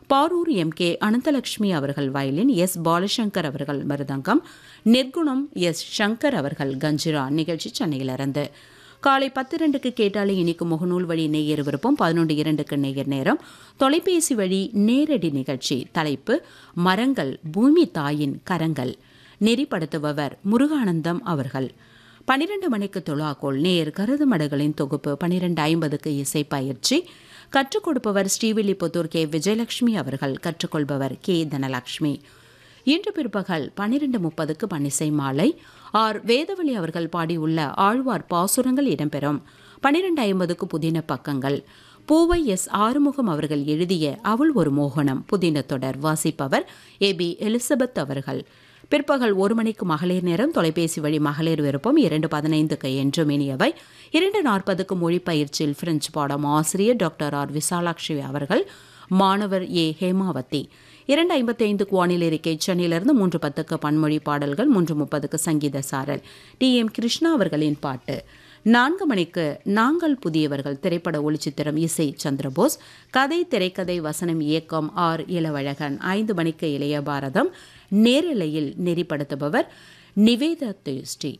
Barur M K Ananthalakshmi அவர்கள் violin S Balashankar அவர்கள் மிருதங்கம் நிர்குணம் S Shankar அவர்கள் கஞ்சிரா நிகழ்ச்சி சென்னையிலிருந்து காலை பத்து ரெண்டுக்கு கேட்டாலே இனிக்கும் முகநூல் வழி நேயர் விருப்பம் பதினொன்று இரண்டுக்கு நேயர் நேரம் தொலைபேசி வழி நேரடி நிகழ்ச்சி தலைப்பு மரங்கள் பூமி தாயின் கரங்கள் நெறிப்படுத்துபவர் முருகானந்தம் அவர்கள் பனிரெண்டு மணிக்கு துலாக்கோள் நேர் கருதுமடுகளின் தொகுப்பு பனிரெண்டு ஐம்பதுக்கு இசை பயிற்சி கற்றுக் கொடுப்பவர் ஸ்ரீவில்லிபுத்தூர் கே விஜயலட்சுமி அவர்கள் கற்றுக்கொள்பவர் கே தனலட்சுமி இன்று பிற்பகல் பன்னிரண்டு முப்பதுக்கு பன்னிசை மாலை ஆர் வேதவழி அவர்கள் பாடியுள்ள ஆழ்வார் பாசுரங்கள் இடம்பெறும் பன்னிரண்டு ஐம்பதுக்கு புதின பக்கங்கள் பூவை எஸ் ஆறுமுகம் அவர்கள் எழுதிய அவள் ஒரு மோகனம் புதின தொடர் வாசிப்பவர் ஏ பி எலிசபெத் அவர்கள் பிற்பகல் ஒரு மணிக்கு மகளிர் நேரம் தொலைபேசி வழி மகளிர் விருப்பம் இரண்டு பதினைந்துக்கு என்றும் இனியவை இரண்டு நாற்பதுக்கு மொழி பயிற்சியில் பிரெஞ்சு பாடம் ஆசிரியர் டாக்டர் ஆர் விசாலாட்சி அவர்கள் மாணவர் ஏ ஹேமாவதி இரண்டு ஐம்பத்தி ஐந்துக்கு வானிலை இருக்கை சென்னையிலிருந்து மூன்று பத்துக்கு பன்மொழி பாடல்கள் மூன்று முப்பதுக்கு சங்கீத சாரல் டி எம் கிருஷ்ணா அவர்களின் பாட்டு நான்கு மணிக்கு நாங்கள் புதியவர்கள் திரைப்பட ஒளிச்சித்திரம் இசை சந்திரபோஸ் கதை திரைக்கதை வசனம் இயக்கம் ஆர் இளவழகன் ஐந்து மணிக்கு இளைய பாரதம் நேரலையில் நெறிப்படுத்துபவர் நிவேதா தேஷ்டி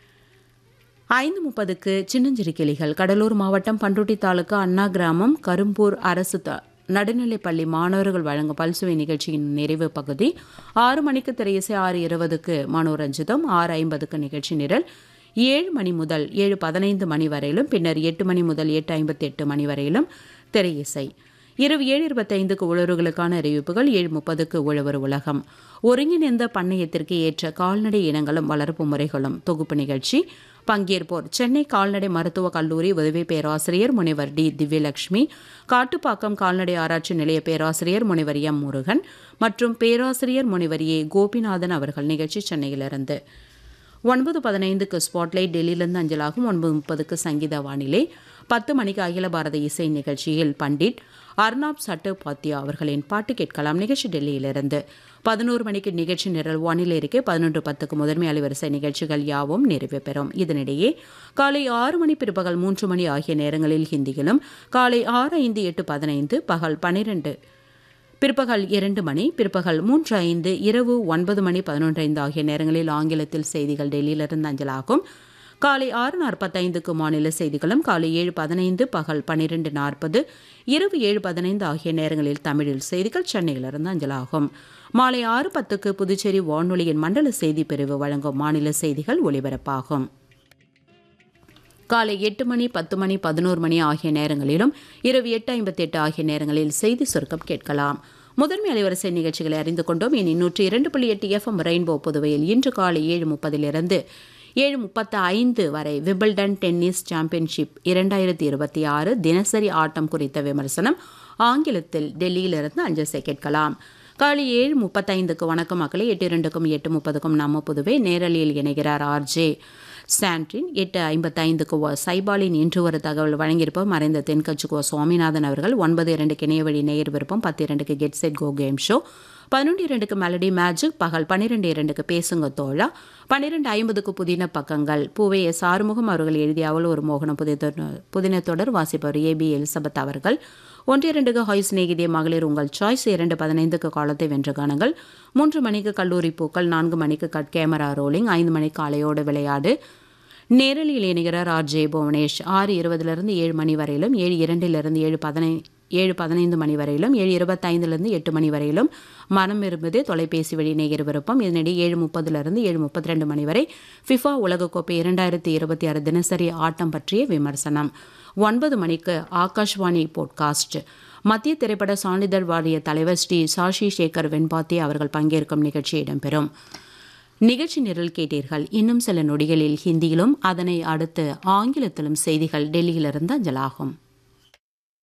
ஐந்து முப்பதுக்கு சின்னஞ்சிறு கிளிகள் கடலூர் மாவட்டம் பண்ருட்டி தாலுகா அண்ணா கிராமம் கரும்பூர் அரசு த நடுநிலைப்பள்ளி மாணவர்கள் வழங்கும் பல்சுவை நிகழ்ச்சியின் நிறைவு பகுதி ஆறு மணிக்கு திரையிசை ஆறு இருபதுக்கு மனோரஞ்சிதம் ஆறு ஐம்பதுக்கு நிகழ்ச்சி நிரல் ஏழு மணி முதல் ஏழு பதினைந்து மணி வரையிலும் பின்னர் எட்டு மணி முதல் எட்டு ஐம்பத்தி எட்டு மணி வரையிலும் திரையிசை இரவு ஏழு இருபத்தைந்துக்கு உழவர்களுக்கான அறிவிப்புகள் ஏழு முப்பதுக்கு உழவர் உலகம் ஒருங்கிணைந்த பண்ணையத்திற்கு ஏற்ற கால்நடை இனங்களும் வளர்ப்பு முறைகளும் தொகுப்பு நிகழ்ச்சி பங்கேற்போர் சென்னை கால்நடை மருத்துவக் கல்லூரி உதவி பேராசிரியர் முனைவர் டி திவ்யலட்சுமி காட்டுப்பாக்கம் கால்நடை ஆராய்ச்சி நிலைய பேராசிரியர் முனைவர் எம் முருகன் மற்றும் பேராசிரியர் முனைவர் ஏ கோபிநாதன் அவர்கள் நிகழ்ச்சி சென்னையிலிருந்து ஒன்பது பதினைந்துக்கு ஸ்பாட்லைட் டெல்லியிலிருந்து அஞ்சலாகும் ஒன்பது முப்பதுக்கு சங்கீத வானிலை பத்து மணிக்கு அகில பாரத இசை நிகழ்ச்சியில் பண்டிட் அர்னாப் சட்டோபாத்யா அவர்களின் பாட்டு கேட்கலாம் நிகழ்ச்சி டெல்லியிலிருந்து பதினோரு மணிக்கு நிகழ்ச்சி நிரல் வானிலை இருக்கை பதினொன்று பத்துக்கு முதன்மை அலைவரிசை நிகழ்ச்சிகள் யாவும் நிறைவு பெறும் இதனிடையே காலை ஆறு மணி பிற்பகல் மூன்று மணி ஆகிய நேரங்களில் ஹிந்தியிலும் காலை ஆறு ஐந்து எட்டு பதினைந்து பகல் பனிரெண்டு பிற்பகல் இரண்டு மணி பிற்பகல் மூன்று ஐந்து இரவு ஒன்பது மணி பதினொன்று ஐந்து ஆகிய நேரங்களில் ஆங்கிலத்தில் செய்திகள் டெல்லியிலிருந்து அஞ்சலாகும் காலை ஆறு நாற்பத்தைந்துக்கு மாநில செய்திகளும் காலை ஏழு பதினைந்து பகல் பன்னிரெண்டு நாற்பது இரவு ஏழு பதினைந்து ஆகிய நேரங்களில் தமிழில் செய்திகள் சென்னையிலிருந்து அஞ்சலாகும் மாலை ஆறு பத்துக்கு புதுச்சேரி வானொலியின் மண்டல செய்தி பிரிவு வழங்கும் மாநில செய்திகள் ஒலிபரப்பாகும் காலை எட்டு மணி பத்து மணி பதினோரு மணி ஆகிய நேரங்களிலும் இரவு எட்டு ஐம்பத்தி எட்டு ஆகிய நேரங்களில் செய்தி சுருக்கம் கேட்கலாம் முதன்மை அலைவரிசை நிகழ்ச்சிகளை அறிந்து கொண்டோம் இனி நூற்றி இரண்டு புள்ளி எட்டு எஃப்எம் ரெயின்போ புதுவையில் இன்று காலை ஏழு முப்பதிலிருந்து ஏழு முப்பத்து ஐந்து வரை விம்பிள்டன் டென்னிஸ் சாம்பியன்ஷிப் இரண்டாயிரத்தி இருபத்தி ஆறு தினசரி ஆட்டம் குறித்த விமர்சனம் ஆங்கிலத்தில் டெல்லியிலிருந்து அஞ்சசை கேட்கலாம் காலை ஏழு முப்பத்தைந்துக்கு வணக்கம் மக்களை எட்டு இரண்டுக்கும் எட்டு முப்பதுக்கும் நம்ம புதுவை நேரலில் இணைகிறார் ஆர்ஜே சாண்ட்ரின் எட்டு ஐம்பத்தைந்துக்கு சைபாலின் இன்று ஒரு தகவல் வழங்கியிருப்போம் மறைந்த தென்கட்சிக்கோ சுவாமிநாதன் அவர்கள் ஒன்பது இரண்டுக்கு இணையவழி நேயர் விருப்பம் பத்து இரண்டுக்கு get set go game show பதினொன்று இரண்டுக்கு மெலடி மேஜிக் பகல் பன்னிரெண்டு இரண்டுக்கு பேசுங்க தோழா பன்னிரெண்டு ஐம்பதுக்கு புதின பக்கங்கள் பூவை எஸ் ஆறுமுகம் அவர்கள் எழுதிய அவள் ஒரு மோகனம் புதிய புதின தொடர் வாசிப்பவர் ஏ பி எலிசபெத் அவர்கள் ஒன்று இரண்டுக்கு ஹாய் சிநேகிதே மகளிர் உங்கள் சாய்ஸ் இரண்டு பதினைந்துக்கு காலத்தை வென்ற கானங்கள் மூன்று மணிக்கு கல்லூரி பூக்கள் நான்கு மணிக்கு கட் கேமரா ரோலிங் ஐந்து மணிக்கு அலையோடு விளையாடு நேரலில் இணைகிறார் ஆர் ஜே புவனேஷ் ஆறு இருபதுலேருந்து ஏழு மணி வரையிலும் ஏழு இரண்டிலிருந்து ஏழு பதினை ஏழு பதினைந்து மணி வரையிலும் ஏழு இருபத்தைந்துலேருந்து எட்டு மணி வரையிலும் மனம் விரும்புது தொலைபேசி வழி நேயர் விருப்பம் இதனிடையே ஏழு முப்பதுலேருந்து ஏழு முப்பத்தி ரெண்டு மணி வரை ஃபிஃபா உலகக்கோப்பை இரண்டாயிரத்தி இருபத்தி ஆறு தினசரி ஆட்டம் பற்றிய விமர்சனம் ஒன்பது மணிக்கு ஆகாஷ்வாணி போட்காஸ்ட் மத்திய திரைப்பட சான்றிதழ் வாரிய தலைவர் ஸ்ரீ சாஷி சேகர் வெண்பாத்தி அவர்கள் பங்கேற்கும் நிகழ்ச்சி இடம்பெறும் நிகழ்ச்சி நிரல் கேட்டீர்கள் இன்னும் சில நொடிகளில் ஹிந்தியிலும் அதனை அடுத்து ஆங்கிலத்திலும் செய்திகள் டெல்லியிலிருந்து அஞ்சலாகும்